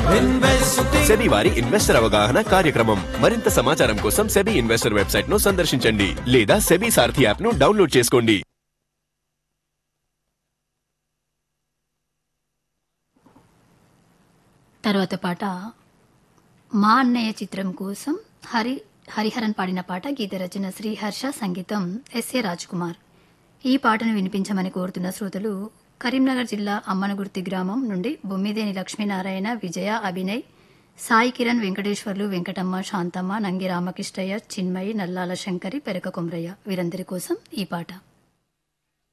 SEBI వారి investor అవగాహన కార్యక్రమం మరింత సమాచారం కోసం సెబీ ఇన్వెస్టర్ వెబ్సైట్ ను సందర్శించండి లేదా సెబీ సారథి యాప్ ను డౌన్లోడ్ చేసుకోండి తర్వాత పాట మా అన్నయ్య చిత్రం కోసం హరి హరిహరన్ పాడిన పాట గీత రచన శ్రీహర్ష సంగీతం ఎస్ఏ కుమార్ ఈ పాటను వినిపించమని కోరుతున్న శ్రోతలు కరీంనగర్ జిల్లా అమ్మనగుర్తి గ్రామం నుండి బొమ్మిదేని లక్ష్మీనారాయణ విజయ అభినయ్ సాయి కిరణ్ వెంకటేశ్వర్లు వెంకటమ్మ శాంతమ్మ నంగి రామకృష్ణయ్య చిన్మయి నల్లాల శంకరి పెరక కొమరయ్య వీరందరి కోసం ఈ పాట